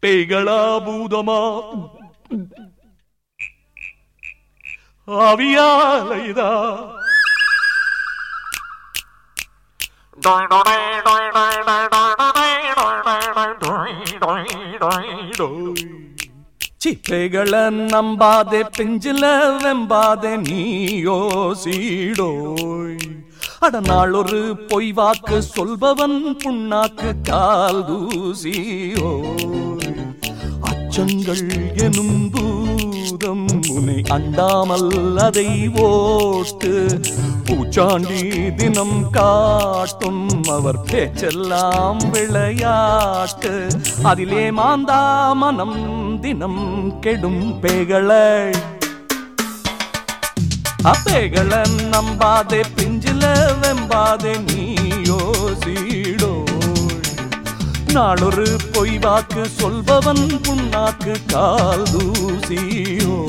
பேய்களா பூதமா ஆவியாலைதா சிப்பைகள நம்பாதே பெஞ்சில வெம்பாதே நீயோ சீடோய் அட நாளொரு பொய் வாக்கு சொல்பவன் புண்ணாக்கு கால் தூசியோய் அச்சங்கள் எனும் பூதம் உனை அண்டாமல் அதை ஓட்டு பூச்சாண்டி தினம் காட்டும் அவர் பேச்செல்லாம் விளையாட்டு அதிலே மாந்தா மனம் தினம் கெடும் பேகளை அப்பேகள நம்பாதே பிஞ்சில வெம்பாதே நீயோ சீடோ நாளொரு பொய் வாக்கு சொல்பவன் புண்ணாக்கு கால் தூசியோய்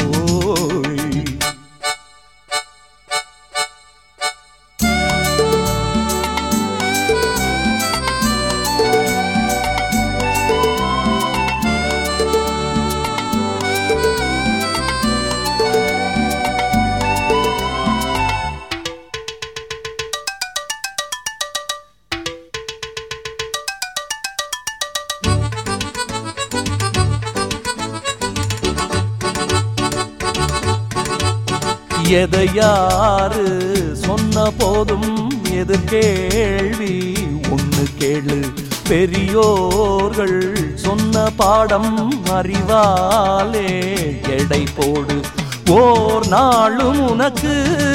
எதை யாரு சொன்ன போதும் எது கேள்வி ஒண்ணு கேளு பெரியோர்கள் சொன்ன பாடம் அறிவாலே எடை போடு ஓர் நாளும் உனக்கு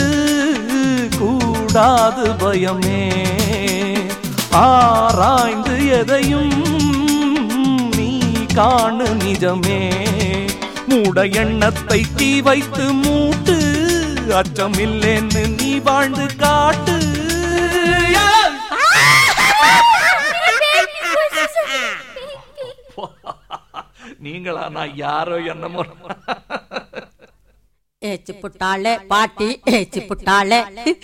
கூடாது பயமே ஆராய்ந்து எதையும் நீ காணு நிஜமே மூட எண்ணத்தை தீ வைத்து மூட்டு அச்சம் இல்லைன்னு நீ வாழ்ந்து காட்டு நீங்களா நான் யாரோ என்னமோ ஏச்சு புட்டாளே பாட்டி ஏச்சு புட்டாளே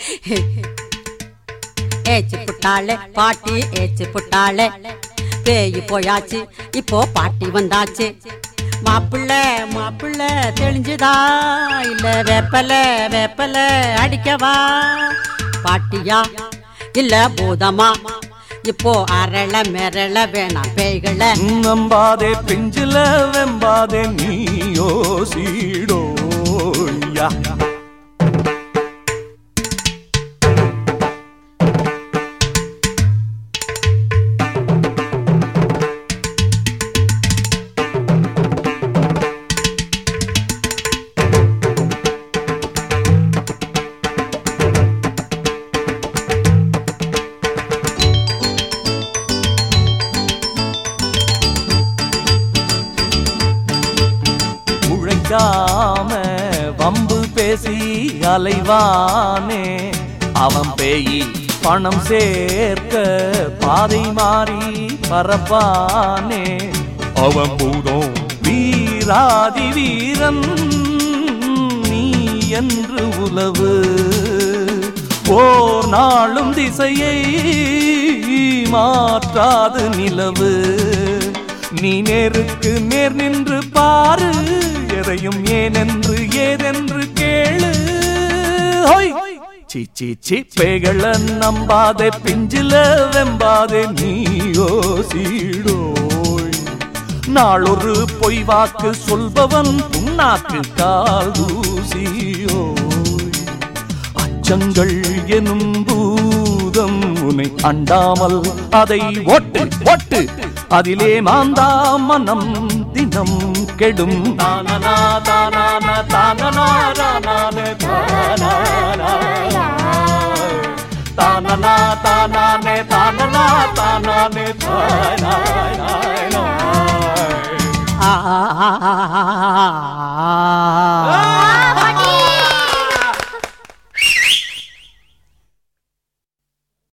ஏச்சு புட்டாளே பாட்டி ஏச்சு புட்டாளே பேய் போயாச்சு இப்போ பாட்டி வந்தாச்சு மாப்பிள்ள மாப்பிள்ள தெளிஞ்சுதா இல்ல வேப்பல வேப்பல அடிக்கவா பாட்டியா இல்ல பூதமா இப்போ அரள மெரள வேணாம் பேய்களை நம்பாதே பிஞ்சில வெம்பாதே நீயோ சீடோயா உழைக்காம வம்பு பேசி அலைவானே அவன் பேயி பணம் சேர்க்க பாதை மாறி பரப்பானே அவன் பூதம் வீராதி வீரன் நீ என்று உலவு ஓர் நாளும் திசையை மாற்றாது நிலவு நீ நேருக்கு நேர் நின்று பாரு எதையும் ஏனென்று ஏதென்று கேளு ஹொய்! சீ சீ சீ பேகள நம்பாதே பிஞ்சில வெம்பாதே நீயோ சீடோய் நாளொரு பொய் வாக்கு சொல்பவன் புண்ணாக்கு கால் தூசியோய் அச்சங்கள் எனும் பூதம் உன்னை அண்டாமல் அதை ஒட்டு ஒட்டு அதிலே மாந்தா மனம் தினம் கெடும் தானனா தானான தானனா தானான தானானா. தானனா தானானே தானனா தானானே தானானா. ஆ